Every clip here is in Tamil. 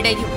விடையும்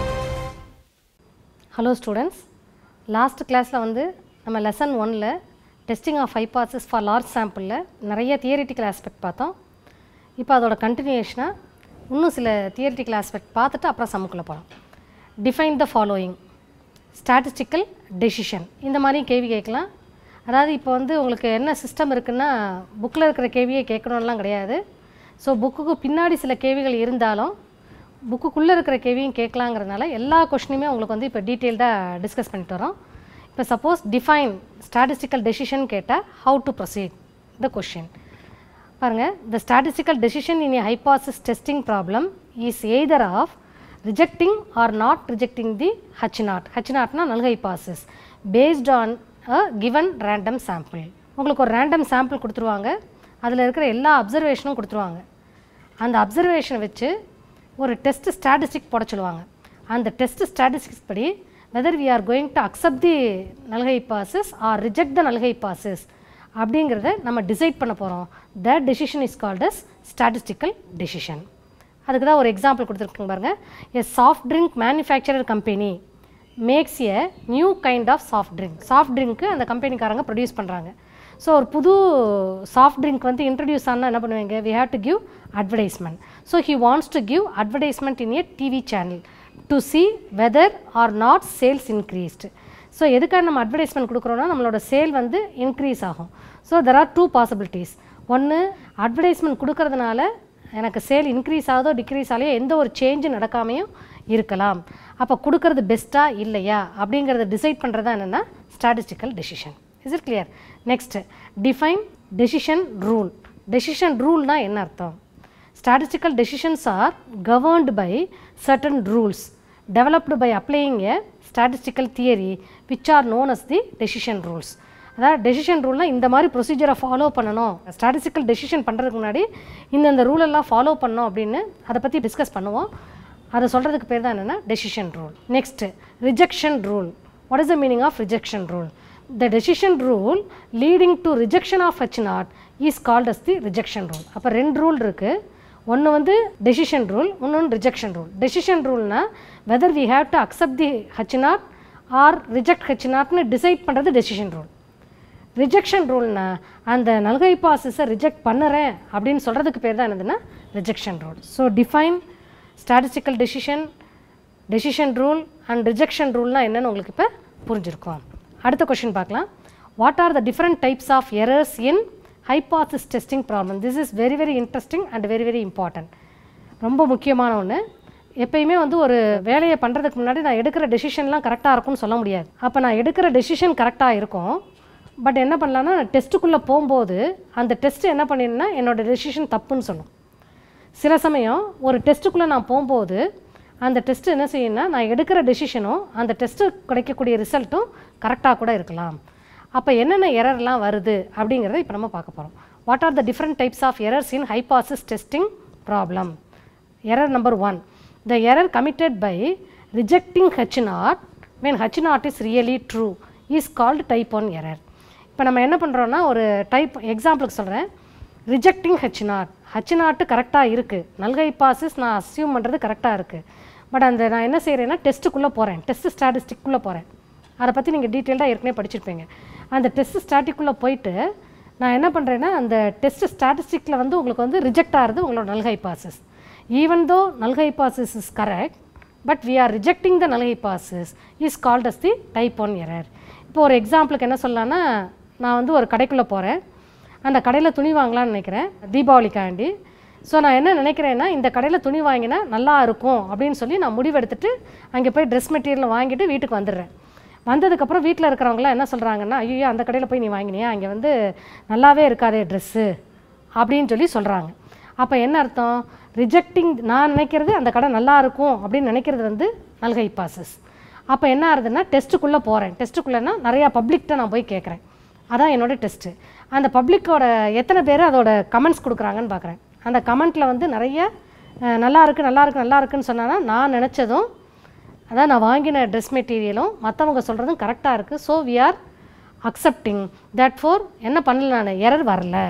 ஹலோ ஸ்டூடெண்ட்ஸ் லாஸ்ட் கிளாஸில் வந்து நம்ம லெசன் ஒனில் testing of hypothesis for large சாம்பிளில் நிறைய தியரிட்டிக்கல் ஆஸ்பெக்ட் பார்த்தோம் இப்போ அதோட கண்டினியூஷனாக இன்னும் சில தியரிட்டிக்கல் ஆஸ்பெக்ட் பார்த்துட்டு அப்புறம் சம்முக்குள்ளே போகலாம் define the following statistical decision இந்த மாதிரி கேள்வி கேட்கலாம் அதாவது இப்போ வந்து உங்களுக்கு என்ன சிஸ்டம் இருக்குன்னா புக்கில் இருக்கிற கேள்வியை கேட்கணும்லாம் கிடையாது ஸோ புக்குக்கு பின்னாடி சில கேள்விகள் இருந்தாலும் புக்குக்குள்ளே இருக்கிற கேள்வியும் கேட்கலாங்கிறதுனால எல்லா கொஷினுமே உங்களுக்கு வந்து இப்போ டீட்டெயில்டாக டிஸ்கஸ் பண்ணிட்டு வரோம் இப்போ சப்போஸ் டிஃபைன் ஸ்டாட்டிஸ்டிக்கல் டெசிஷன் கேட்டால் how to proceed the question பாருங்கள் the statistical decision in a hypothesis testing problem is either of rejecting or not rejecting the H naught H நாட்னா null hypothesis based on a given random sample உங்களுக்கு ஒரு ரேண்டம் சாம்பிள் கொடுத்துருவாங்க அதில் இருக்கிற எல்லா அப்சர்வேஷனும் கொடுத்துருவாங்க அந்த அப்சர்வேஷனை வச்சு ஒரு டெஸ்ட் ஸ்டாட்டிஸ்டிக் போட சொல்லுவாங்க அந்த டெஸ்ட் ஸ்டாட்டிஸ்டிக்ஸ் படி whether we are going to accept the null bosses or reject the நல்கை hypothesis அப்படிங்கிறத நம்ம டிசைட் பண்ண போகிறோம் the decision is called as statistical decision அதுக்கு தான் ஒரு எக்ஸாம்பிள் கொடுத்துருக்கோங்க பாருங்கள் a soft drink manufacturer company makes a new kind of soft drink soft ட்ரிங்க்கு அந்த கம்பெனிக்காரங்க ப்ரொடியூஸ் பண்ணுறாங்க ஸோ ஒரு புது சாஃப்ட் ட்ரிங்க் வந்து இன்ட்ரடியூஸ் ஆனால் என்ன பண்ணுவீங்க we have to give advertisement so he wants to give advertisement in a TV channel to see whether or not sales increased so எதுக்காக நம்ம அட்வர்டைஸ்மெண்ட் கொடுக்குறோன்னா நம்மளோட சேல் வந்து இன்க்ரீஸ் ஆகும் so there are two possibilities ஒன்று அட்வர்டைஸ்மெண்ட் கொடுக்கறதுனால எனக்கு சேல் இன்க்ரீஸ் ஆகுதோ டிக்ரீஸ் ஆலையோ எந்த ஒரு சேஞ்சும் நடக்காமையும் இருக்கலாம் அப்போ கொடுக்கறது பெஸ்ட்டாக இல்லையா அப்படிங்கிறத டிசைட் பண்ணுறது தான் என்னென்னா statistical decision is it clear next define decision rule decision ரூல்னா என்ன அர்த்தம் statistical decisions are governed by certain rules developed by applying a statistical theory which are known as the decision rules அதாவது டெசிஷன் ரூல்னால் இந்த மாதிரி ப்ரொசீஜரை ஃபாலோ பண்ணணும் ஸ்டாட்டிஸ்டிக்கல் டெசிஷன் பண்ணுறதுக்கு முன்னாடி இந்தந்த ரூல் எல்லாம் ஃபாலோ பண்ணணும் அப்படின்னு அதை பற்றி டிஸ்கஸ் பண்ணுவோம் அதை சொல்கிறதுக்கு பேர் தான் என்னென்னா decision rule next rejection rule what is the meaning of rejection rule the decision rule leading to rejection of H naught is called as the rejection rule அப்போ ரெண்டு ரூல் இருக்குது ஒன்று வந்து டெசிஷன் ரூல் இன்னொன்று ரிஜெக்ஷன் ரூல் டெசிஷன் ரூல்னா whether we have to accept the H naught or reject H நாட்னு டிசைட் பண்ணுறது டெசிஷன் ரூல் ரிஜெக்ஷன் ரூல்னா அந்த நல்கை பாசஸை ரிஜெக்ட் பண்ணுறேன் அப்படின்னு சொல்கிறதுக்கு பேர் தான் என்னதுன்னா rejection rule so define statistical decision decision rule and rejection ரூல்னால் என்னன்னு உங்களுக்கு இப்போ புரிஞ்சிருக்கும் அடுத்த கொஷின் பார்க்கலாம் what are the different types of errors in hypothesis testing problem this is very very interesting and very very important ரொம்ப முக்கியமான ஒன்று எப்பயுமே வந்து ஒரு வேலையை பண்ணுறதுக்கு முன்னாடி நான் எடுக்கிற டெசிஷன்லாம் கரெக்டாக இருக்கும்னு சொல்ல முடியாது அப்போ நான் எடுக்கிற டெசிஷன் கரெக்டாக இருக்கும் பட் என்ன பண்ணலான்னா டெஸ்ட்டுக்குள்ளே போகும்போது அந்த டெஸ்ட்டு என்ன பண்ணிருந்தா என்னோடய டெசிஷன் தப்புன்னு சொல்லும் சில சமயம் ஒரு டெஸ்ட்டுக்குள்ளே நான் போகும்போது அந்த டெஸ்ட் என்ன செய்யணும்னா நான் எடுக்கிற டெசிஷனும் அந்த டெஸ்ட்டு கிடைக்கக்கூடிய ரிசல்ட்டும் கரெக்டாக கூட இருக்கலாம் அப்போ என்னென்ன எரர்லாம் வருது அப்படிங்கிறத இப்போ நம்ம பார்க்க போகிறோம் what are the different types of errors in hypothesis testing problem error number one the error committed by rejecting H naught when H naught is really true is called type one error இப்போ நம்ம என்ன பண்ணுறோன்னா ஒரு டைப் எக்ஸாம்பிளுக்கு சொல்கிறேன் ரிஜெக்டிங் ஹச் நாட் ஹச் நாட்டு கரெக்டாக இருக்குது நல்கை பாசஸ் நான் அஸ்யூம் பண்ணுறது கரெக்டாக இருக்குது பட் அந்த நான் என்ன செய்கிறேன்னா டெஸ்ட்டுக்குள்ளே போகிறேன் டெஸ்ட் ஸ்டாட்டிஸ்டிக்குள்ளே போகிறேன் அதை பற்றி நீங்கள் டீட்டெயில்டாக ஏற்கனவே படிச்சிருப்பீங்க அந்த டெஸ்ட் ஸ்டாட்டிக்குள்ளே போயிட்டு நான் என்ன பண்ணுறேன்னா அந்த டெஸ்ட் ஸ்டாட்டிஸ்டிக்கில் வந்து உங்களுக்கு வந்து ரிஜெக்ட் ஆகிறது உங்களோட நல்கை hypothesis even though null hypothesis is correct but we are rejecting the நல்கை hypothesis is called as the type one error இப்போ ஒரு எக்ஸாம்பிளுக்கு என்ன சொல்லலாம்னா நான் வந்து ஒரு கடைக்குள்ளே போகிறேன் அந்த கடையில் துணி வாங்கலாம்னு நினைக்கிறேன் தீபாவளிக்காண்டி ஸோ நான் என்ன நினைக்கிறேன்னா இந்த கடையில் துணி வாங்கினா நல்லா இருக்கும் அப்படின்னு சொல்லி நான் முடிவெடுத்துட்டு அங்கே போய் ட்ரெஸ் மெட்டீரியல் வாங்கிட்டு வீட்டுக்கு வந்துடுறேன் வந்ததுக்கப்புறம் வீட்டில் இருக்கிறவங்களாம் என்ன சொல்கிறாங்கன்னா ஐயோ அந்த கடையில் போய் நீ வாங்கினியா அங்கே வந்து நல்லாவே இருக்காதே ட்ரெஸ்ஸு அப்படின்னு சொல்லி சொல்கிறாங்க அப்போ என்ன அர்த்தம் ரிஜெக்டிங் நான் நினைக்கிறது அந்த கடை நல்லா இருக்கும் அப்படின்னு நினைக்கிறது வந்து நல்கை பாசஸ் அப்போ என்ன ஆகுதுன்னா டெஸ்ட்டுக்குள்ளே போகிறேன் டெஸ்ட்டுக்குள்ளேனா நிறையா பப்ளிக்கிட்ட நான் போய் கேட்குறேன் அதான் என்னோடய டெஸ்ட்டு அந்த பப்ளிக்கோட எத்தனை பேர் அதோட கமெண்ட்ஸ் கொடுக்குறாங்கன்னு பார்க்குறேன் அந்த கமெண்ட்டில் வந்து நிறைய அஹ், நல்லா இருக்கு நல்லா இருக்கு நல்லா இருக்குன்னு சொன்னான்னா நான் நினச்சதும் அதான் நான் வாங்கின ட்ரெஸ் மெட்டீரியலும் மற்றவங்க சொல்கிறதும் கரெக்டாக இருக்குது so we are accepting that for என்ன பண்ணல நான் எரர் வரல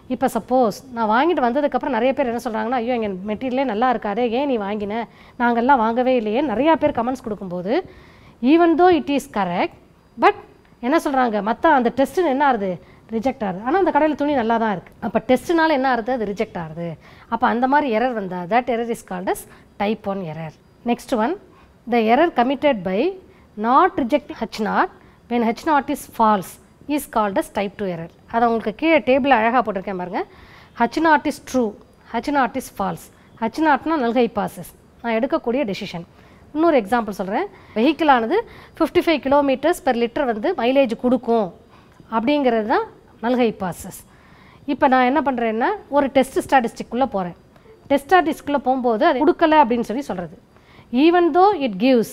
இப்போ சப்போஸ் நான் வாங்கிட்டு வந்ததுக்கப்புறம் நிறைய பேர் என்ன சொல்கிறாங்கன்னா ஐயோ எங்கள் மெட்டீரியலே நல்லா இருக்காதே ஏன் நீ வாங்கின நாங்கள்லாம் வாங்கவே இல்லையே நிறையா பேர் கமெண்ட்ஸ் கொடுக்கும்போது even though it is correct but என்ன சொல்கிறாங்க மற்ற அந்த டெஸ்ட்டுன்னு என்ன ஆகுது ரிஜெக்ட் ஆகுது ஆனால் அந்த கடையில் துணி நல்லா தான் இருக்குது அப்போ டெஸ்ட்டுனால என்ன ஆகுது அது ரிஜெக்ட் ஆகுது அப்போ அந்த மாதிரி எரர் வந்தால் that error is called as type one error next one the error committed by not reject H naught when H naught is false is called as type two error அதை உங்களுக்கு கீழே டேபிள் அழகாக போட்டிருக்கேன் பாருங்க H naught is true H naught is false H நாட்னா நல்கை பாசஸ் நான் எடுக்கக்கூடிய டெசிஷன் இன்னொரு எக்ஸாம்பிள் சொல்கிறேன் வெஹிக்கிள் ஆனது fifty five kilometres per litre வந்து மைலேஜ் கொடுக்கும் அப்படிங்கிறது தான் நல்கை பாசஸ் இப்போ நான் என்ன பண்ணுறேன்னா ஒரு டெஸ்ட் ஸ்டாட்டிஸ்டிக்குள்ளே போகிறேன் டெஸ்ட் ஸ்டாட்டிஸ்டிக்குள்ளே போகும்போது அது கொடுக்கல அப்படின்னு சொல்லி சொல்கிறது even though it gives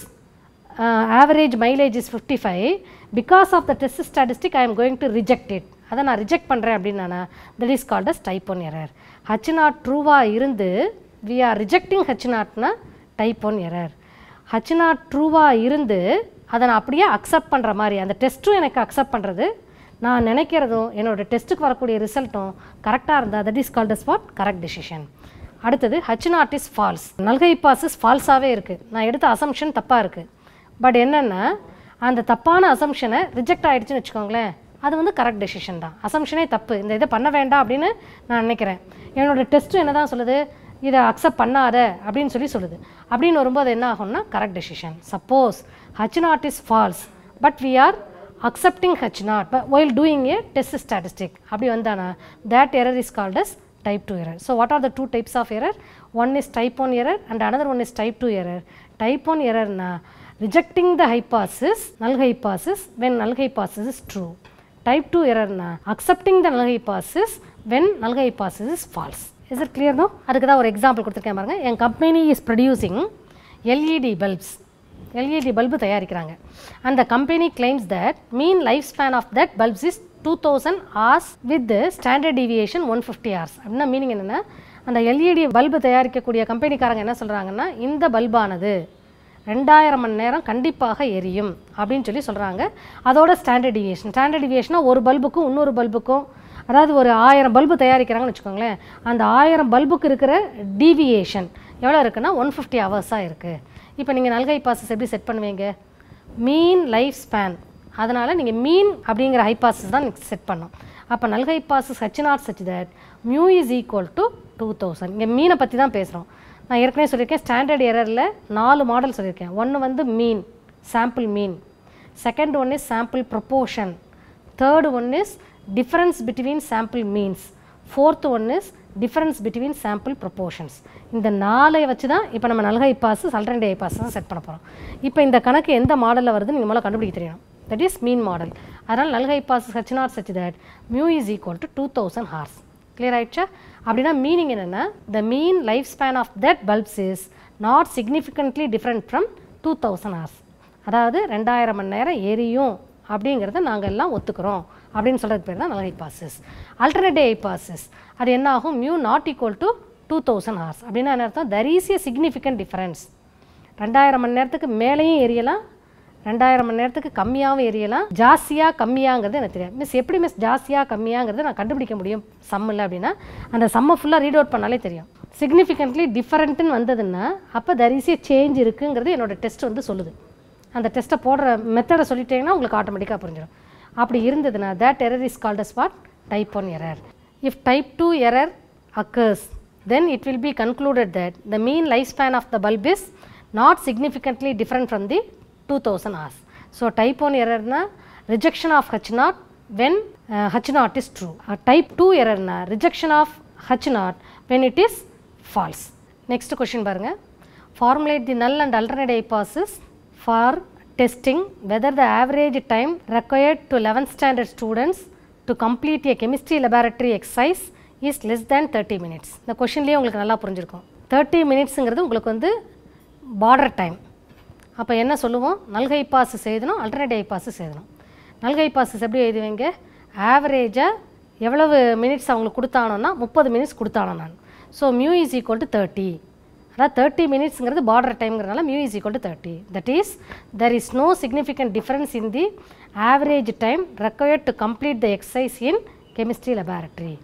average mileage is fifty five because of the test statistic I am going to reject it அதை நான் ரிஜெக்ட் பண்ணுறேன் அப்படின்னா that is called as type one error H naught ட்ரூவாக இருந்து வி ஆர் ரிஜெக்டிங் ஹச் நாட்னா type one error H naught ட்ரூவாக இருந்து அதை நான் அப்படியே அக்செப்ட் பண்ணுற மாதிரி அந்த டெஸ்ட்டும் எனக்கு அக்செப்ட் பண்ணுறது நான் நினைக்கிறதும் என்னோடய டெஸ்ட்டுக்கு வரக்கூடிய ரிசல்ட்டும் கரெக்டாக இருந்தால் that is called as what correct decision அடுத்தது H naught is false null hypothesis ஃபால்ஸாகவே இருக்குது நான் எடுத்த அசம்ஷன் தப்பாக இருக்குது பட் என்னென்னா அந்த தப்பான அசம்ஷனை ரிஜெக்ட் ஆகிடுச்சுன்னு வச்சுக்கோங்களேன் அது வந்து கரெக்ட் டெசிஷன் தான் அசம்ஷனே தப்பு இந்த இதை பண்ண வேண்டாம் அப்படின்னு நான் நினைக்கிறேன் என்னோடய டெஸ்ட்டும் என்ன தான் சொல்லுது இதை அக்செப்ட் பண்ணாத அப்படின்னு சொல்லி சொல்லுது அப்படின்னு வரும்போது என்ன ஆகும்னா correct decision suppose H naught is false but we are accepting H naught but while doing a test statistic அப்படி வந்தானா that error is called as type 2 error. So what are the two types of error? One is type 1 error and another one is type 2 error. Type 1 error na rejecting the hypothesis, null hypothesis when null hypothesis is true. Type 2 error na accepting the null hypothesis when null hypothesis is false. Is it clear now? அதுக்கு தான் ஒரு எக்ஸாம்பிள் கொடுத்துருக்கேன் பாருங்க என் company is producing LED bulbs LED bulb தயாரிக்கிறாங்க அந்த company claims that mean life span of that bulbs is two thousand hours with standard deviation one fifty hours அப்படின்னா மீனிங் என்னென்னா அந்த எல்இடி பல்பு தயாரிக்கக்கூடிய கம்பெனிக்காரங்க என்ன சொல்கிறாங்கன்னா இந்த பல்பானது ரெண்டாயிரம் மணி நேரம் கண்டிப்பாக எரியும் அப்படின்னு சொல்லி சொல்கிறாங்க அதோட ஸ்டாண்டர்ட் டிவியேஷன் ஸ்டாண்டர்ட் டிவியேஷனாக ஒரு பல்புக்கும் இன்னொரு பல்புக்கும் அதாவது ஒரு ஆயிரம் பல்பு தயாரிக்கிறாங்கன்னு வச்சுக்கோங்களேன் அந்த ஆயிரம் பல்புக்கு இருக்கிற டீவியேஷன் எவ்வளோ இருக்குன்னா ஒன் ஃபிஃப்டி ஹவர்ஸாக இருக்குது இப்போ நீங்கள் நல்கை பாசஸ் எப்படி செட் பண்ணுவீங்க மீன் லைஃப் ஸ்பேன் அதனால் நீங்கள் மீன் அப்படிங்கிற ஹைபாசஸ் தான் நீங்கள் செட் பண்ணோம் அப்போ null hypothesis H naught such that mu is equal to two thousand இங்கே மீனை பற்றி தான் பேசுகிறோம் நான் ஏற்கனவே சொல்லியிருக்கேன் ஸ்டாண்டர்ட் எரரில் நாலு மாடல் சொல்லியிருக்கேன் ஒன்று வந்து mean sample mean second one is sample proportion third one is difference between sample means fourth one is difference between sample proportions இந்த நாளை வச்சு தான் இப்போ நம்ம null hypothesis alternate hypothesis set பண்ண போகிறோம் இப்போ இந்த கணக்கு எந்த மாடலில் வருது நீங்கள் முதல்ல கண்டுபிடிக்க தெரியணும் தட் இஸ் மீன் மாடல் அதனால் null hypothesis H naught such that mu is equal to two thousand hours clear ஆயிடுச்சா அப்படின்னா மீனிங் என்னென்னா the mean life span of that bulbs is not significantly different from two thousand hours அதாவது ரெண்டாயிரம் மணி நேரம் எரியும் அப்படிங்கிறத நாங்கள் எல்லாம் ஒத்துக்கிறோம் அப்படின்னு சொல்கிறது பேர் தான் null hypothesis alternative hypothesis அது என்ன ஆகும் mu not equal to two thousand hours அப்படின்னா என்ன அர்த்தம் there is a significant difference ரெண்டாயிரம் மணி நேரத்துக்கு மேலேயும் எரியலாம் ரெண்டாயிரம் மணி நேரத்துக்கு கம்மியாகவும் எரியலாம் ஜாஸ்தியாக கம்மியாங்கிறது எனக்கு தெரியாது மிஸ் எப்படி மிஸ் ஜாஸ்தியாக கம்மியாங்கிறத நான் கண்டுபிடிக்க முடியும் சம்மில் அப்படின்னா அந்த சம்மை ஃபுல்லாக ரீட் அவுட் பண்ணாலே தெரியும் சிக்னிஃபிகண்ட்லி டிஃபரெண்ட்டுன்னு வந்ததுன்னா அப்போ தர் இஸ் ஏ சேஞ்ச் இருக்குங்கிறது என்னோட டெஸ்ட் வந்து சொல்லுது அந்த டெஸ்ட்டை போடுற மெத்தடை சொல்லிட்டீங்கன்னா உங்களுக்கு ஆட்டோமேட்டிக்காக புரிஞ்சிடும் அப்படி இருந்ததுன்னா that error is called as what type 1 error if type 2 error occurs then it will be concluded that the mean lifespan of the bulb is not significantly different from the 2000 hours so type 1 error na rejection of h naught when uh, h naught is true uh, type 2 error na rejection of h naught when it is false next question பாருங்க formulate the null and alternate hypothesis for testing whether the average time required to 11th standard students to complete a chemistry laboratory exercise is less than 30 minutes இந்த கொஷின்லேயே உங்களுக்கு நல்லா புரிஞ்சிருக்கும் தேர்ட்டி மினிட்ஸுங்கிறது உங்களுக்கு வந்து பார்டர் டைம் அப்போ என்ன சொல்லுவோம் நல்கை பாஸ் எழுதணும் அல்டர்னேட் ஐ பாஸ் எழுதணும் நல்கை பாஸ் எப்படி எழுதுவீங்க ஆவரேஜாக எவ்வளவு மினிட்ஸ் அவங்களுக்கு கொடுத்தானோன்னா முப்பது மினிட்ஸ் கொடுத்தானோ நான் so mu is equal to thirty அதாவது தேர்ட்டி மினிட்ஸுங்கிறது பார்டர் டைம்ங்கிறனால mu is equal to thirty that is there is no significant difference in the average time required to complete the exercise in chemistry laboratory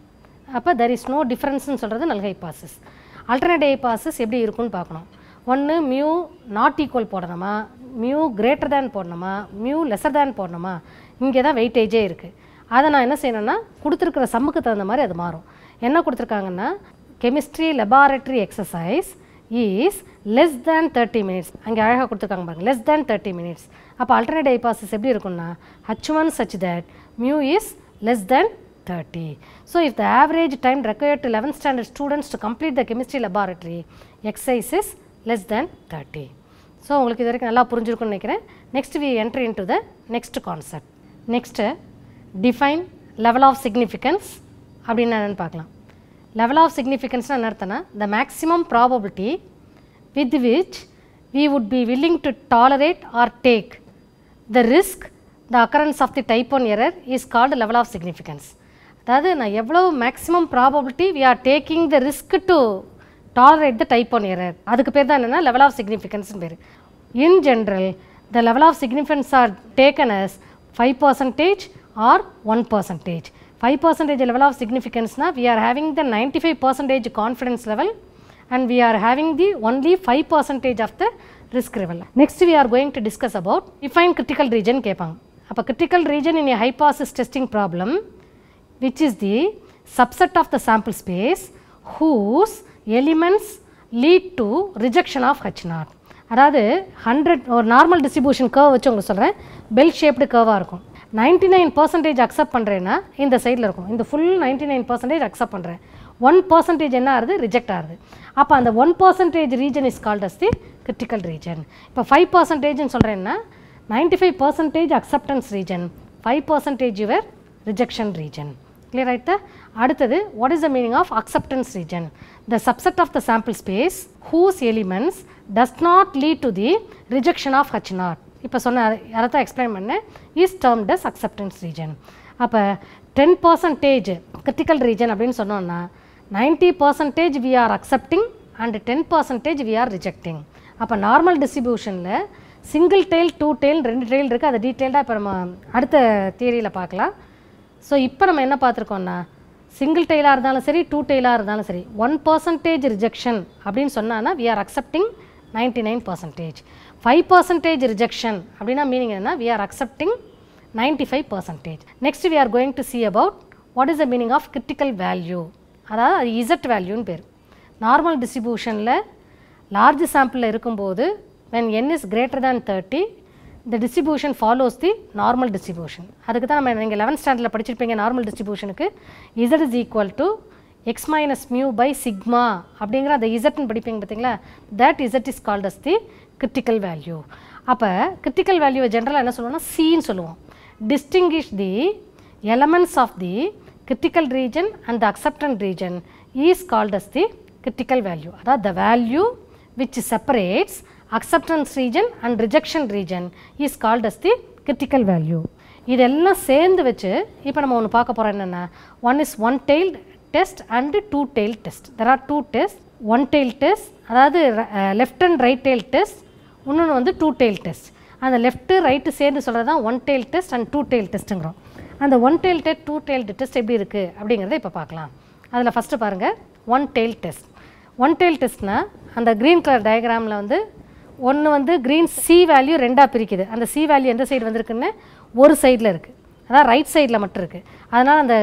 அப்போ தெர் இஸ் நோ டிஃப்ரென்ஸ்னு சொல்கிறது நல் ஹைபாசிஸ் அல்டர்னேட் ஹைபாசிஸ் எப்படி இருக்குன்னு பார்க்கணும் ஒன்று மியூ நாட் ஈக்குவல் போடணுமா மியூ கிரேட்டர் தேன் போடணுமா மியூ லெஸர் தேன் போடணுமா இங்கே தான் வெயிட்டேஜே இருக்குது அதை நான் என்ன செய்யணும்னா கொடுத்துருக்குற சம்முக்கு தகுந்த மாதிரி அது மாறும் என்ன கொடுத்துருக்காங்கன்னா chemistry laboratory exercise is less than thirty minutes அங்கே அழகாக கொடுத்துருக்காங்க பாருங்க லெஸ் தேன் தேர்ட்டி மினிட்ஸ் அப்போ அல்டர்னேட் ஹைபாசிஸ் எப்படி இருக்கும்னா H one such that mu is less than 30. So, if the average time required to 11th standard students to complete the chemistry laboratory exercise is less than 30. So உங்களுக்கு இது வரைக்கும் நல்லா புரிஞ்சிருக்கும்னு நினைக்கிறேன் next we entry in to the next concept next define level of significance அப்படின்னு என்னென்னு பார்க்கலாம் லெவல் ஆஃப் சிக்னிஃபிகன்ஸ்னால் என்ன அர்த்தம்னா the maximum probability with which we would be willing to tolerate or take the risk the occurrence of the type 1 error is called level of significance அதாவது நான் எவ்வளோ maximum probability we are taking the risk to tolerate the type one error அதுக்கு பேர் தான் என்னென்னா லெவல் ஆஃப் சிக்னிஃபிகன்ஸ்னு பேர் in general the level of significance are taken as five percentage or one percentage five percentage level of சிக்னிஃபிகன்ஸ்னால் we are having the ninety five percentage confidence level and we are having the only 5 percentage of the risk level. Next we are going to discuss about define critical region கேட்பாங்க அப்போ critical region in a hypothesis testing problem which is the subset of the sample space whose elements lead to rejection of H naught. அதாவது ஹண்ட்ரட் ஒரு நார்மல் டிஸ்ட்ரிபியூஷன் கர்வ் வச்சு உங்களுக்கு சொல்கிறேன் பெல் ஷேப்டு கர்வாக இருக்கும் நைன்டி நைன் பர்சன்டேஜ் அக்செப்ட் பண்ணுறேன்னா இந்த சைடில் இருக்கும் இந்த full ninety nine percentage accept பண்ணுறேன் ஒன் பர்சன்டேஜ் என்ன ஆகுது ரிஜெக்ட் ஆகுது அப்போ அந்த one percentage region is called as the critical region இப்போ ஃபைவ் பர்சன்டேஜ்னு சொல்கிறேன்னா ninety five percentage acceptance region five percentage your rejection region clear ஆயிட்டா அடுத்தது what is the meaning of acceptance region the subset of the sample space whose elements does not lead to the rejection of H naught இப்போ சொன்ன அதை தான் எக்ஸ்பிளைன் பண்ணேன் is term does acceptance region அப்போ டென் பர்சன்டேஜ் கிரிட்டிக்கல் ரீஜன் அப்படின்னு சொன்னோன்னா ninety percentage we are accepting and ten percentage we are rejecting அப்போ நார்மல் டிஸ்ட்ரிபியூஷனில் சிங்கிள் டெயில் டூ டெயில் ரெண்டு டெயில் இருக்குது அதை டீட்டெயில்டாக இப்போ நம்ம அடுத்த தியரியில் பார்க்கலாம் ஸோ இப்போ நம்ம என்ன பார்த்துருக்கோம்னா சிங்கிள் டெய்லாக இருந்தாலும் சரி டூ டெய்லாக இருந்தாலும் சரி ஒன் பர்சன்டேஜ் ரிஜெக்ஷன் அப்படின்னு சொன்னான்னா we are accepting ninety nine percentage five percentage rejection அப்படின்னா மீனிங் என்னன்னா we are accepting ninety five percentage next we are going to see about what is the meaning of critical value அதாவது அது இசட் வேல்யூன்னு பேர் நார்மல் டிஸ்ட்ரிபியூஷனில் லார்ஜ் சாம்பிளில் இருக்கும்போது when n is greater than 30 the distribution follows the normal distribution அதுக்கு தான் நம்ம நீங்கள் லெவன்த் ஸ்டாண்டர்டில் படிச்சிருப்பீங்க நார்மல் டிஸ்ட்ரிபியூஷனுக்கு z is equal to x minus mu by sigma அப்படிங்கிற அந்த இசட்னு படிப்பீங்க பார்த்தீங்களா that z is called as the critical value அப்போ critical value ஜென்ரலாக என்ன சொல்லுவோம்னா சின்னு சொல்லுவோம் distinguish the elements of the critical region and the acceptance region is called as the critical value அதாவது the value which separates acceptance region and rejection region is called as the critical value இதெல்லாம் சேர்ந்து வச்சு இப்போ நம்ம ஒன்று பார்க்க போகிறோம் என்னென்னா one is one tailed test and two tailed test there are two test one tailed test அதாவது left and right tailed test இன்னொன்று வந்து டூ tailed டெஸ்ட் அந்த லெஃப்ட்டு ரைட்டு சேர்ந்து சொல்கிறது தான் one tailed test and two tailed டெஸ்ட்டுங்கிறோம் அந்த one tailed test two tailed test எப்படி இருக்குது அப்படிங்கிறத இப்போ பார்க்கலாம் அதில் ஃபஸ்ட்டு பாருங்கள் one tailed test one tailed டெஸ்ட்னால் அந்த க்ரீன் கலர் டயக்ராமில் வந்து ஒன்று வந்து க்ரீன் சி வேல்யூ ரெண்டாக பிரிக்குது அந்த சி வேல்யூ எந்த சைடு வந்திருக்குன்னு ஒரு சைடில் இருக்குது அதான் ரைட் சைடில் மட்டும் இருக்குது அதனால் அந்த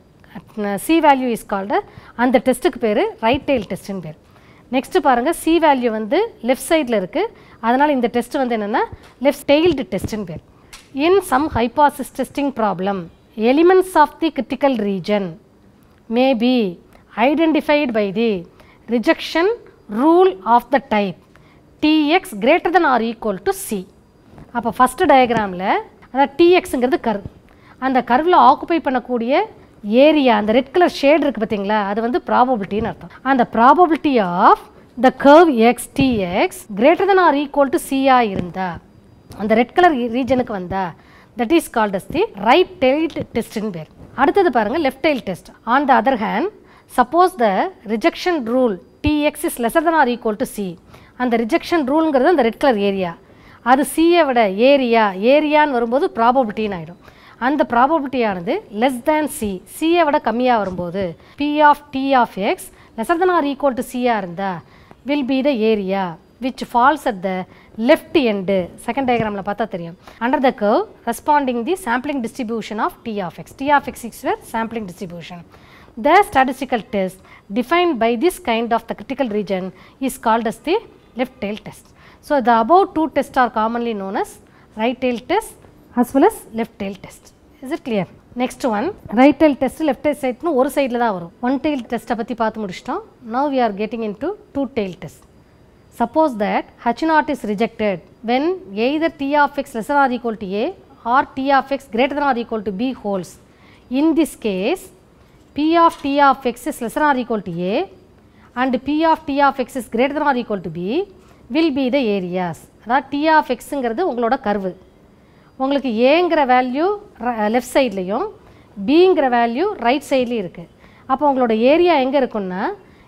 சி வேல்யூ இஸ் கால்டு அந்த டெஸ்ட்டுக்கு பேர் ரைட் டெயில் டெஸ்ட்டுன்னு பேர் நெக்ஸ்ட்டு பாருங்கள் சி வேல்யூ வந்து லெஃப்ட் சைடில் இருக்குது அதனால் இந்த டெஸ்ட் வந்து என்னென்னா லெஃப்ட் டெயில்டு டெஸ்ட்டுன்னு பேர் in some hypothesis testing problem elements of the critical region may be identified by the rejection rule of the type tx greater than or equal to c அப்போ ஃபஸ்ட்டு டயக்ராமில் அதாவது டிஎக்ஸுங்கிறது கர்வ் அந்த கர்வில் ஆக்குப்பை பண்ணக்கூடிய ஏரியா அந்த ரெட் கலர் ஷேட் இருக்குது பார்த்தீங்களா அது வந்து ப்ராபபிலிட்டின்னு அர்த்தம் அந்த probability of the curve x dx greater than or equal to சியாக இருந்தா அந்த ரெட் கலர் ரீஜனுக்கு வந்தா that is called as the right tailed டெஸ்ட்னு பேர் அடுத்தது பாருங்கள் left tail test on the other hand suppose the rejection rule dx is lesser than or equal to c அந்த ரிஜெக்ஷன் ரூலுங்கிறது அந்த ரெட் கலர் ஏரியா அது சியை விட ஏரியா ஏரியான்னு வரும்போது ப்ராபபிலிட்டின்னு ஆகிடும் அந்த ப்ராபபிலிட்டியானது லெஸ் தேன் சி சியை விட கம்மியாக வரும்போது p of t of x lesser than or equal to சியாக இருந்தால் will be the area which falls at the left end second டயக்ராமில் பார்த்தா தெரியும் under the curve responding the sampling distribution of t of x t of x is where sampling distribution the statistical test defined by this kind of the critical region is called as the left tail test so the above two tests are commonly known as right tail test as well as left tail test is it clear next one right tail test left tail side ஒரு சைடில் தான் வரும் ஒன் tail டெஸ்ட்டை பற்றி பார்த்து முடிச்சிட்டோம் now we are getting into two tail test Suppose that H naught is rejected when either T of x less than or equal to A or T of x greater than or equal to B holds. In this case, P of T of x is less than or equal to A and P of T of x is greater than or equal to B will be the areas. அதாவது T of xங்கிறது உங்களோட கர்வு உங்களுக்கு ஏங்கிற வேல்யூ லெஃப்ட் சைட்லேயும் பிங்கிற வேல்யூ ரைட் சைட்லேயும் இருக்குது அப்போ உங்களோட ஏரியா எங்கே இருக்குன்னா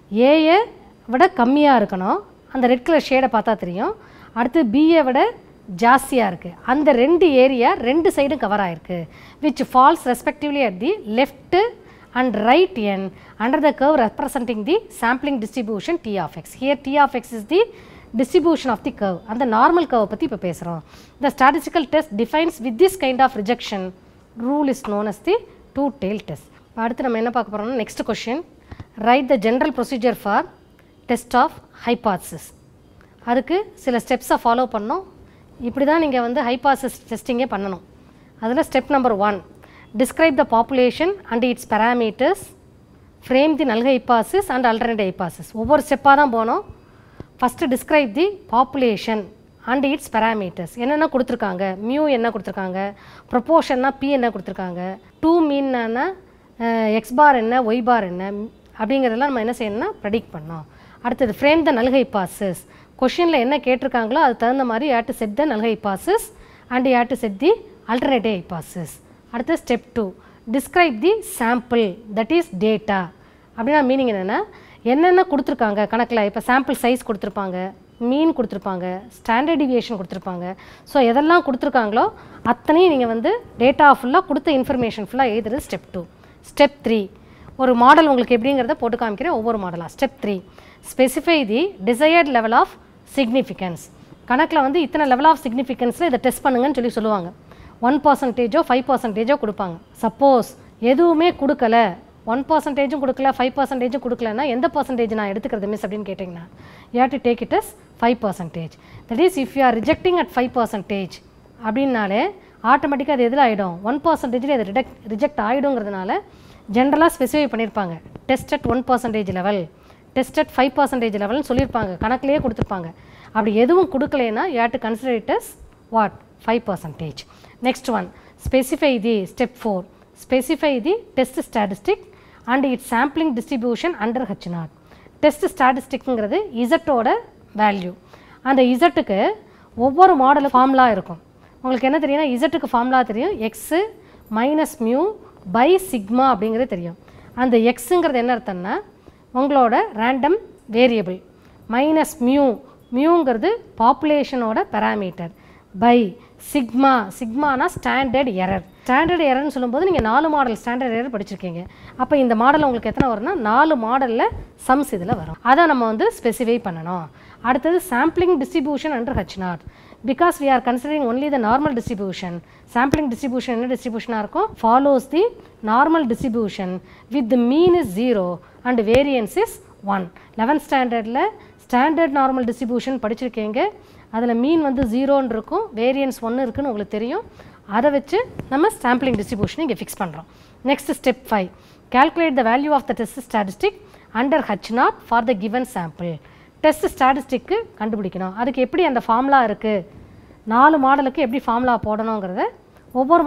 ஏயை விட கம்மியாக இருக்கணும் அந்த ரெட் கலர் ஷேடை பார்த்தா தெரியும் அடுத்து பியை விட ஜாஸ்தியாக இருக்குது அந்த ரெண்டு ஏரியா ரெண்டு சைடும் கவர் ஆயிருக்கு which falls respectively at the left and right end under the curve representing the sampling distribution t of x here t of x is the distribution of the curve அந்த நார்மல் curve பற்றி இப்போ பேசுகிறோம் the statistical test defines with this kind of rejection rule is known as the two tail test இப்போ அடுத்து நம்ம என்ன பார்க்க போகிறோம்னா next question write the general procedure for test of hypothesis அதுக்கு சில ஸ்டெப்ஸை ஃபாலோ பண்ணோம் இப்படி தான் நீங்கள் வந்து ஹைபாசிஸ் டெஸ்டிங்கே பண்ணணும் அதில் step number one describe the population and its parameters frame the null hypothesis and alternate hypothesis ஒவ்வொரு ஸ்டெப்பாக தான் போனோம் first describe the population and its parameters என்னென்ன கொடுத்துருக்காங்க மியூ என்ன கொடுத்துருக்காங்க ப்ரொப்போர்ஷன்னா பி என்ன கொடுத்துருக்காங்க டூ மீன்னா எக்ஸ் பார் என்ன ஒய் பார் என்ன அப்படிங்கிறதெல்லாம் நம்ம என்ன செய்யணும்னா ப்ரெடிக்ட் பண்ணோம் அடுத்தது ஃப்ரேம் த நல்கை பாசஸ் கொஷினில் என்ன கேட்டிருக்காங்களோ அது தகுந்த மாதிரி யாட்டு செட் த நல்கை பாசஸ் அண்ட் யாட்டு செட் தி அல்டர்னேட்டிவ் ஹைபாசஸ் அடுத்து step two describe the sample that is data அப்படின்னா மீனிங் என்னென்னா என்னென்ன கொடுத்துருக்காங்க கணக்கில் இப்போ சாம்பிள் சைஸ் கொடுத்துருப்பாங்க மீன் கொடுத்துருப்பாங்க ஸ்டாண்டர்ட் டிவியேஷன் கொடுத்துருப்பாங்க ஸோ எதெல்லாம் கொடுத்துருக்காங்களோ அத்தனையும் நீங்கள் வந்து டேட்டா ஃபுல்லாக கொடுத்த இன்ஃபர்மேஷன் ஃபுல்லாக எழுதுறது ஸ்டெப் டூ ஸ்டெப் த்ரீ ஒரு மாடல் உங்களுக்கு எப்படிங்கிறத போட்டு காமிக்கிறேன் ஒவ்வொரு மாடலாக step three specify the desired level of significance கணக்கில் வந்து இத்தனை லெவல் ஆஃப் சிக்னிஃபிகன்ஸில் இதை டெஸ்ட் பண்ணுங்கன்னு சொல்லி சொல்லுவாங்க ஒன் பர்சன்டேஜோ ஃபைவ் பர்சன்டேஜோ கொடுப்பாங்க சப்போஸ் எதுவுமே கொடுக்கல ஒன் பர்சன்டேஜும் கொடுக்கல ஃபைவ் பர்சன்டேஜும் கொடுக்கலன்னா எந்த பர்சன்டேஜ் நான் எடுத்துக்கிறது மிஸ் அப்படின்னு கேட்டிங்கன்னா you have to take it as five percentage that is if you are rejecting at five percentage அப்படின்னாலே ஆட்டோமேட்டிக்காக அது எதில் ஆகிடும் ஒன் பர்சன்டேஜில் அது ரிடெக்ட் ரிஜெக்ட் ஆகிடுங்கிறதுனால ஜென்ரலாக ஸ்பெசிஃபை பண்ணியிருப்பாங்க test at one percentage level test at five percentage லெவல்னு சொல்லியிருப்பாங்க கணக்கிலேயே கொடுத்துருப்பாங்க அப்படி எதுவும் கொடுக்கலைன்னா you have to consider it as what five percentage next one specify the step four specify the test statistic and its sampling distribution under H naught test ஸ்டாட்டிஸ்டிக்ங்கிறது இசட்டோட வேல்யூ அந்த இசட்டுக்கு ஒவ்வொரு மாடலும் ஃபார்முலா இருக்கும் உங்களுக்கு என்ன தெரியும்னா இசட்டுக்கு ஃபார்முலா தெரியும் x minus mu by sigma அப்படிங்கிறது தெரியும் அந்த எக்ஸுங்கிறது என்ன அர்த்தம்னா உங்களோட ரேண்டம் வேரியபிள் மைனஸ் மியூ மியூங்கிறது பாப்புலேஷனோட பேராமீட்டர் பை சிக்மா சிக்மானா ஸ்டாண்டர்ட் எரர் ஸ்டாண்டர்ட் எரர்னு சொல்லும்போது நீங்கள் நாலு மாடல் ஸ்டாண்டர்ட் எரர் படிச்சிருக்கீங்க அப்போ இந்த மாடல் உங்களுக்கு எத்தனை வரும்னா நாலு மாடலில் சம்ஸ் இதில் வரும் அதை நம்ம வந்து ஸ்பெசிஃபை பண்ணணும் அடுத்தது sampling distribution under H naught because we are considering only the normal distribution sampling distribution என்ன டிஸ்ட்ரிபியூஷனாக இருக்கும் follows the normal distribution with mean is zero and variance is one eleventh ஸ்டாண்டர்டில் ஸ்டாண்டர்ட் நார்மல் டிஸ்ட்ரிபியூஷன் படிச்சிருக்கீங்க அதில் மீன் வந்து ஜீரோன்னு இருக்கும் வேரியன்ஸ் ஒன்று இருக்குன்னு உங்களுக்கு தெரியும் அதை வச்சு நம்ம சாம்பிளிங் டிஸ்ட்ரிபியூஷன் இங்கே ஃபிக்ஸ் பண்ணுறோம் next step five calculate the value of the test statistic under H naught for the given sample test ஸ்டாட்டிஸ்டிக்கு கண்டுபிடிக்கணும் அதுக்கு எப்படி அந்த ஃபார்முலா இருக்குது நாலு மாடலுக்கு எப்படி ஃபார்முலா போடணுங்கிறத ஒவ்வொரு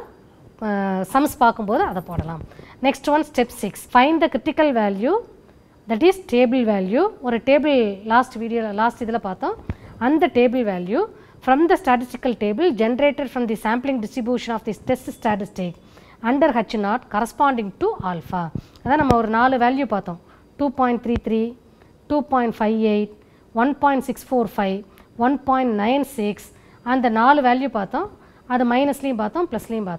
மாடலாக சம்ஸ் பார்க்கும்போது அதை போடலாம் next one step six find the critical value that is table value ஒரு டேபிள் லாஸ்ட் வீடியோ லாஸ்ட் இதில் பார்த்தோம் அந்த table value from the statistical table generated from the sampling distribution of the test statistic under H naught corresponding to alpha அதான் நம்ம ஒரு நாலு வேல்யூ பார்த்தோம் two point three three two point five eight one point six four five one point nine six அந்த நாலு வேல்யூ பார்த்தோம் அது மைனஸ்லேயும் பார்த்தோம் ப்ளஸ்லேயும் பார்த்தோம்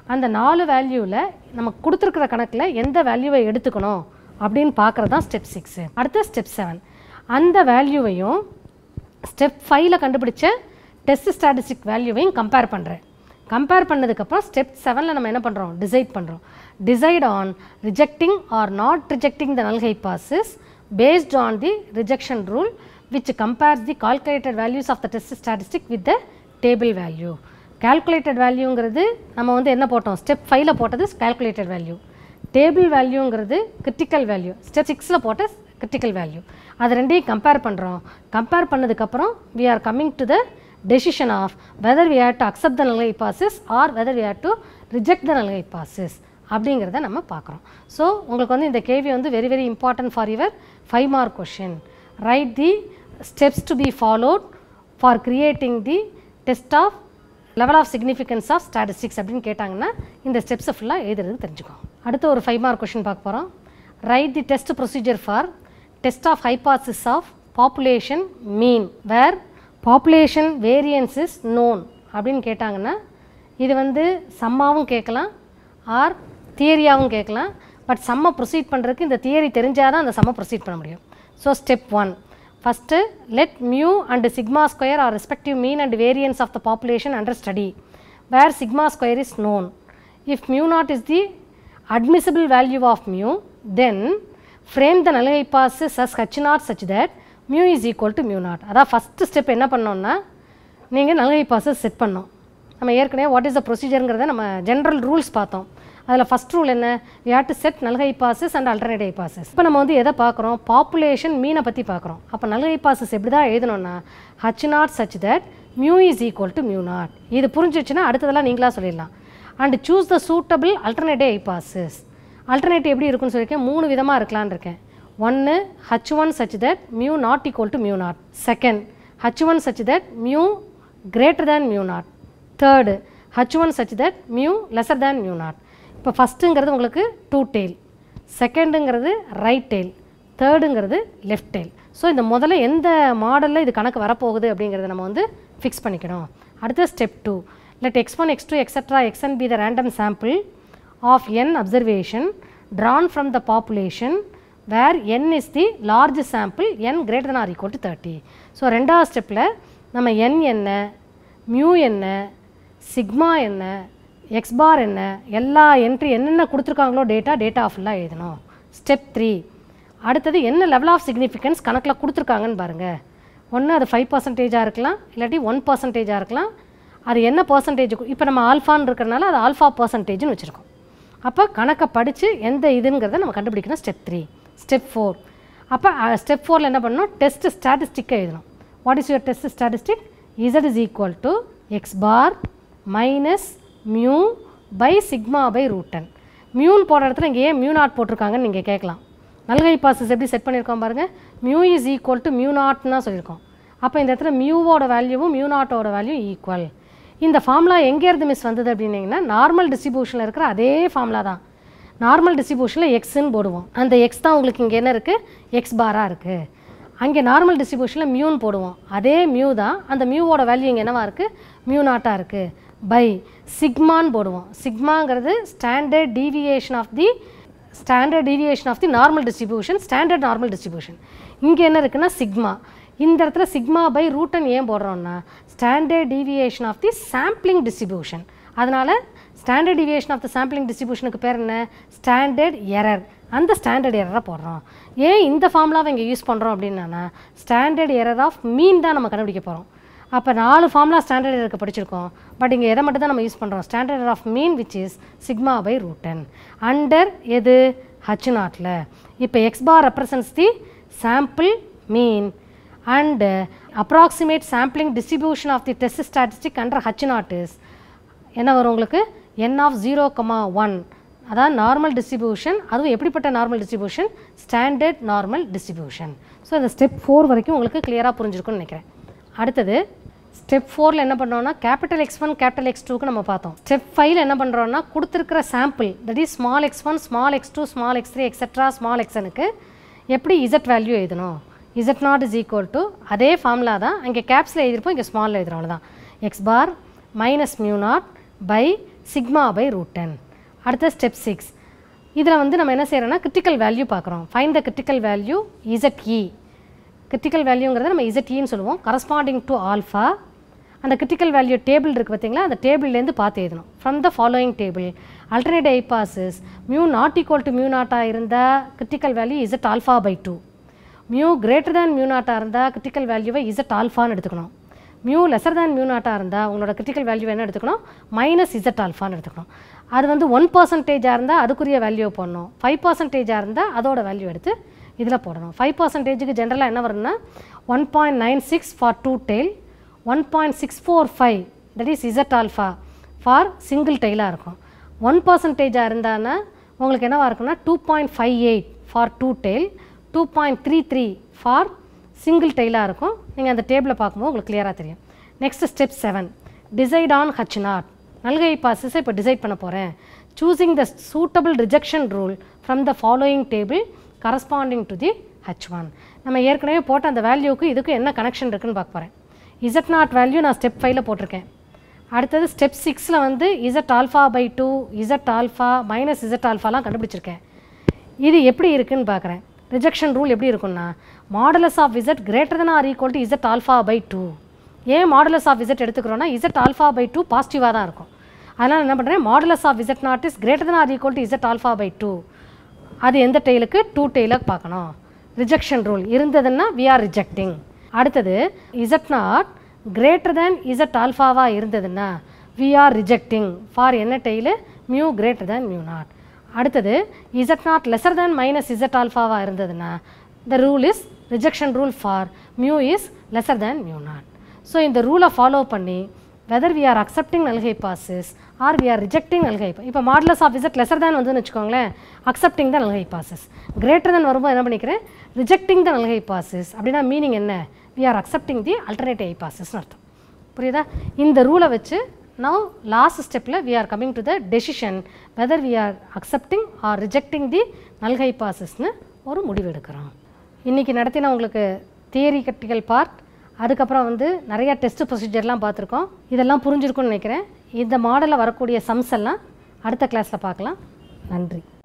அந்த நாலு வேல்யூவில் நமக்கு கொடுத்துருக்குற கணக்கில் எந்த வேல்யூவை எடுத்துக்கணும் அப்படின்னு பார்க்குறது தான் ஸ்டெப் சிக்ஸு அடுத்து ஸ்டெப் செவன் அந்த வேல்யூவையும் ஸ்டெப் ஃபைவ்ல கண்டுபிடிச்ச டெஸ்ட் ஸ்டாட்டிஸ்டிக் வேல்யூவையும் கம்பேர் பண்ணுறேன் கம்பேர் பண்ணதுக்கப்புறம் ஸ்டெப் செவனில் நம்ம என்ன பண்ணுறோம் டிசைட் பண்ணுறோம் decide on rejecting or not rejecting the null hypothesis based on the rejection rule which compares the calculated values of the test statistic with the table value calculated வேல்யூங்கிறது நம்ம வந்து என்ன போட்டோம் ஸ்டெப் ஃபைவ்ல போட்டது calculated வேல்யூ டேபிள் வேல்யூங்கிறது கிரிட்டிக்கல் வேல்யூ ஸ்டெப் சிக்ஸில் போட்ட கிரிட்டிக்கல் வேல்யூ அது ரெண்டையும் கம்பேர் பண்ணுறோம் கம்பேர் பண்ணதுக்கப்புறம் we are coming to the decision of whether we have to accept the null hypothesis or whether we have to reject the null hypothesis அப்படிங்கிறத நம்ம பார்க்குறோம் ஸோ உங்களுக்கு வந்து இந்த கேள்வி வந்து very very important for your five mark question write the steps to be followed for creating the test of level of significance of statistics அப்படின்னு கேட்டாங்கன்னா இந்த ஸ்டெப்ஸை ஃபுல்லாக எழுதுறது தெரிஞ்சுக்கோங்க அடுத்து ஒரு ஃபைவ் மார்க் கொஷின் பார்க்க போகிறோம் write the test procedure for test of hypothesis of population mean where population variance is known அப்படின்னு கேட்டாங்கன்னா இது வந்து சம்மாவும் கேட்கலாம் ஆர் தியரியாகவும் கேட்கலாம் பட் சம்மை ப்ரொசீட் பண்ணுறதுக்கு இந்த தியரி தெரிஞ்சால் தான் அந்த சம்மை ப்ரொசீட் பண்ண முடியும் so step one first let mu and sigma square are respective mean and variance of the population under study where sigma square is known if mu naught is the admissible value of mu then frame the null hypothesis as h naught such that mu is equal to mu naught அதான் ஃபஸ்ட்டு ஸ்டெப் என்ன பண்ணோம்னா நீங்கள் null hypothesis செட் பண்ணோம் நம்ம ஏற்கனவே வாட் இஸ் த ப்ரொசீஜருங்கிறத நம்ம ஜென்ரல் ரூல்ஸ் பார்த்தோம் அதில் ஃபஸ்ட் ரூல் என்ன we have to set null hypothesis and alternate hypothesis இப்போ நம்ம வந்து எதை பார்க்குறோம் பாப்புலேஷன் மீனை பற்றி பார்க்குறோம் அப்போ null hypothesis எப்படி தான் எழுதணும்னா h naught such that mu is equal to mu naught இது புரிஞ்சிச்சுன்னா அடுத்ததெல்லாம் நீங்களா சொல்லிடலாம் and choose the suitable alternative hypothesis alternative எப்படி இருக்குன்னு சொல்லியிருக்கேன் மூணு விதமாக இருக்கலான்னு இருக்கேன் ஒன்று H one such that mu not equal to mu naught second H one such that mu greater than mu naught third H one such that mu lesser than mu naught இப்போ ஃபஸ்ட்டுங்கிறது உங்களுக்கு டூ டெயில் செகண்டுங்கிறது ரைட் டெயில் தேர்டுங்கிறது லெஃப்ட் டெயில் ஸோ இந்த முதல்ல எந்த மாடலில் இது கணக்கு வரப்போகுது அப்படிங்கிறத நம்ம வந்து ஃபிக்ஸ் பண்ணிக்கணும் அடுத்த step two let x1, x2, etc. xn be the random sample of n observation drawn from the population where n is the large sample n greater than or equal to 30. So ரெண்டாவது ஸ்டெப்பில் நம்ம n என்ன மியூ என்ன சிக்மா என்ன எக்ஸ் பார் என்ன எல்லா என்ட்ரி என்னென்ன கொடுத்துருக்காங்களோ டேட்டா டேட்டா ஃபுல்லாக எழுதணும் ஸ்டெப் த்ரீ அடுத்தது என்ன லெவல் ஆஃப் சிக்னிஃபிகன்ஸ் கணக்கில் கொடுத்துருக்காங்கன்னு பாருங்கள் ஒன்று அது ஃபைவ் பர்சன்டேஜாக இருக்கலாம் இல்லாட்டி ஒன் பர்சன்டேஜாக இருக்கலாம் அது என்ன பர்சன்டேஜ் இப்போ நம்ம ஆல்ஃபான்னு இருக்கிறனால அது ஆல்ஃபா பர்சன்டேஜ்னு வச்சுருக்கோம் அப்போ கணக்கை படித்து எந்த இதுங்கிறத நம்ம கண்டுபிடிக்கணும் ஸ்டெப் த்ரீ ஸ்டெப் ஃபோர் அப்போ ஸ்டெப் ஃபோரில் என்ன பண்ணணும் டெஸ்ட் ஸ்டாட்டிஸ்டிக்கை எழுதணும் what is your test statistic Z is equal to X bar minus mu by sigma by root n மியூன்னு போடுற இடத்துல இங்கே ஏன் மியூ நாட் போட்டிருக்காங்கன்னு நீங்கள் கேட்கலாம் நல்கை பாசஸ் எப்படி செட் பண்ணியிருக்கோம் பாருங்கள் mu is equal to mu நாட்னு தான் சொல்லியிருக்கோம் அப்போ இந்த இடத்துல மியூவோட வேல்யூவும் மியூ நாட்டோட வேல்யூ ஈக்குவல் இந்த ஃபார்முலா எங்கேருந்து மிஸ் வந்தது அப்படின்னீங்கன்னா நார்மல் டிஸ்ட்ரிபியூஷனில் இருக்கிற அதே ஃபார்முலா தான் நார்மல் டிஸ்ட்ரிபியூஷனில் எக்ஸ்ன்னு போடுவோம் அந்த எக்ஸ் தான் உங்களுக்கு இங்கே என்ன இருக்குது எக்ஸ் பாராக இருக்குது அங்கே நார்மல் டிஸ்ட்ரிபியூஷனில் மியூன்னு போடுவோம் அதே மியூ தான் அந்த மியூவோட வேல்யூ இங்கே என்னவா இருக்குது மியூ நாட்டாக இருக்குது பை சிக்மான்னு போடுவோம் சிக்மாங்கிறது standard deviation of the standard deviation of the normal distribution standard normal distribution இங்கே என்ன இருக்குன்னா சிக்மா இந்த இடத்துல சிக்மா பை ரூட்டன் ஏன் போடுறோம்னா standard deviation of the sampling distribution அதனால் standard deviation of the sampling டிஸ்ட்ரிபியூஷனுக்கு பேர் என்ன ஸ்டாண்டர்ட் எரர் அந்த ஸ்டாண்டர்ட் எரரை போடுறோம் ஏன் இந்த ஃபார்முலாவை இங்கே யூஸ் பண்ணுறோம் அப்படின்னா ஸ்டாண்டர்ட் எரர் ஆஃப் மீன் தான் நம்ம கண்டுபிடிக்க போகிறோம் அப்போ நாலு ஃபார்முலா ஸ்டாண்டர்ட் எரருக்கு படிச்சிருக்கோம் பட் இங்கே எதை மட்டும் தான் நம்ம யூஸ் பண்ணுறோம் standard error of mean which is sigma by root n under எது ஹச் நாட்டில் இப்போ X bar represents the sample mean and uh, approximate sampling distribution of the test statistic under H naught is என்ன வரும் உங்களுக்கு n of zero comma one அதான் நார்மல் டிஸ்ட்ரிபியூஷன் அதுவும் எப்படிப்பட்ட normal distribution standard normal distribution so இந்த ஸ்டெப் ஃபோர் வரைக்கும் உங்களுக்கு கிளியராக புரிஞ்சிருக்கும்னு நினைக்கிறேன் அடுத்தது ஸ்டெப் ஃபோரில் என்ன பண்ணோம்னா capital X one capital X டூக்கு நம்ம பார்த்தோம் ஸ்டெப் ஃபைவ்ல என்ன பண்ணுறோம்னா கொடுத்துருக்கிற sample that is small X one small X two small X three etcetera small எக்ஸனுக்கு எப்படி இசட் வேல்யூ எழுதணும் Z naught is equal to அதே ஃபார்முலா தான் இங்கே கேப்ஸில் எழுதிருப்போம் இங்கே ஸ்மாலில் எழுதுறோம் அவ்வளோதான் X bar minus mu naught by sigma by root n அடுத்த ஸ்டெப் சிக்ஸ் இதில் வந்து நம்ம என்ன செய்கிறோன்னா கிரிட்டிக்கல் வேல்யூ பார்க்குறோம் find the critical value Z E critical வேல்யூங்கிறத நம்ம இசட் இன்னு சொல்லுவோம் கரஸ்பாண்டிங் டு ஆல்ஃபா அந்த கிரிட்டிக்கல் வேல்யூ டேபிள் இருக்குது பார்த்தீங்களா அந்த டேபிள்லேருந்து பார்த்து எழுதணும் from the following table alternate hypothesis mu not equal to mu நாட்டாக இருந்தால் critical value Z alpha by two mu greater than mu நாட்டாக இருந்தால் கிரிட்டிக்கல் வேல்யூவை இசட் ஆல்ஃபான்னு எடுத்துக்கணும் மியூ லெசர் தேன் மியூ நாட்டாக இருந்தால் உங்களோட கிரிட்டிக்கல் வேல்யூ என்ன எடுத்துக்கணும் மைனஸ் இசட் ஆல்ஃபான்னு எடுத்துக்கணும் அது வந்து ஒன் பர்சன்டேஜாக இருந்தால் அதுக்குரிய வேல்யூ போடணும் ஃபைவ் பர்சன்டேஜாக இருந்தால் அதோட வேல்யூ எடுத்து இதில் போடணும் ஃபைவ் பர்சன்டேஜுக்கு ஜென்ரலாக என்ன வரும்னா one point nine six for two tail one point six four five that is Z alpha for single டெய்லாக இருக்கும் ஒன் பர்சன்டேஜாக இருந்தானா உங்களுக்கு என்னவாக இருக்குன்னா two point five eight for two tail two point three three for single டெய்லாக இருக்கும் நீங்கள் அந்த டேபிளை பார்க்கும்போது உங்களுக்கு கிளியராக தெரியும் next step seven decide on H naught நல்கை பாசஸை இப்போ டிசைட் பண்ண போகிறேன் choosing the suitable rejection rule from the following table corresponding to the H one நம்ம ஏற்கனவே போட்ட அந்த வேல்யூக்கு இதுக்கு என்ன கனெக்ஷன் இருக்குன்னு பார்க்க போகிறேன் இசட் நாட் வேல்யூ நான் ஸ்டெப் ஃபைவ்ல போட்டிருக்கேன் அடுத்தது ஸ்டெப் சிக்ஸில் வந்து Z alpha by two Z alpha minus Z ஆல்ஃபாலாம் கண்டுபிடிச்சிருக்கேன் இது எப்படி இருக்குன்னு பார்க்குறேன் ரிஜெக்ஷன் ரூல் எப்படி இருக்குன்னா modulus of Z greater than or equal to Z alpha by two ஏன் மாடலஸ் ஆஃப் இசட் எடுத்துக்கிறோன்னா இசட் ஆல்ஃபா பை டூ பாசிட்டிவாக தான் இருக்கும் அதனால் என்ன பண்ணுறேன் modulus of Z naught is greater than or equal to Z alpha by two அது எந்த டெய்லுக்கு டூ டெய்லுக்கு பார்க்கணும் ரிஜெக்ஷன் ரூல் இருந்ததுன்னா வி ஆர் ரிஜெக்டிங் அடுத்தது Z naught greater than Z ஆல்ஃபாவாக இருந்ததுன்னா வி ஆர் ரிஜெக்டிங் ஃபார் என்ன tail mu greater than mu naught அடுத்தது Z naught lesser than minus Z ஆல்ஃபாவாக இருந்ததுன்னா the rule is rejection rule for mu is lesser than mu naught so இந்த ரூலை ஃபாலோ பண்ணி whether we are accepting நல்கை bosses or we are rejecting null இப்போ modulus of Z lesser than வந்துன்னு வச்சுக்கோங்களேன் accepting the நல்கை null hypothesis greater than வரும்போது என்ன பண்ணிக்கிறேன் ரிஜெக்டிங் த நல்கை பாசஸ் அப்படின்னா மீனிங் என்ன we are accepting the alternative ஐ பாசஸ்னு அர்த்தம் புரியுதா இந்த ரூலை வச்சு நவ் லாஸ்ட் ஸ்டெப்பில் we are coming to the decision whether we are accepting or rejecting the நல்கை பாசஸ்னு ஒரு முடிவு எடுக்கிறோம் இன்றைக்கி நடத்தின உங்களுக்கு தியரி கட்டிகள் பார்ட் அதுக்கப்புறம் வந்து நிறையா டெஸ்ட் ப்ரொசீஜர்லாம் பார்த்துருக்கோம் இதெல்லாம் புரிஞ்சிருக்கும்னு நினைக்கிறேன் இந்த மாடலில் வரக்கூடிய சம்ஸ் எல்லாம் அடுத்த கிளாஸில் பார்க்கலாம் நன்றி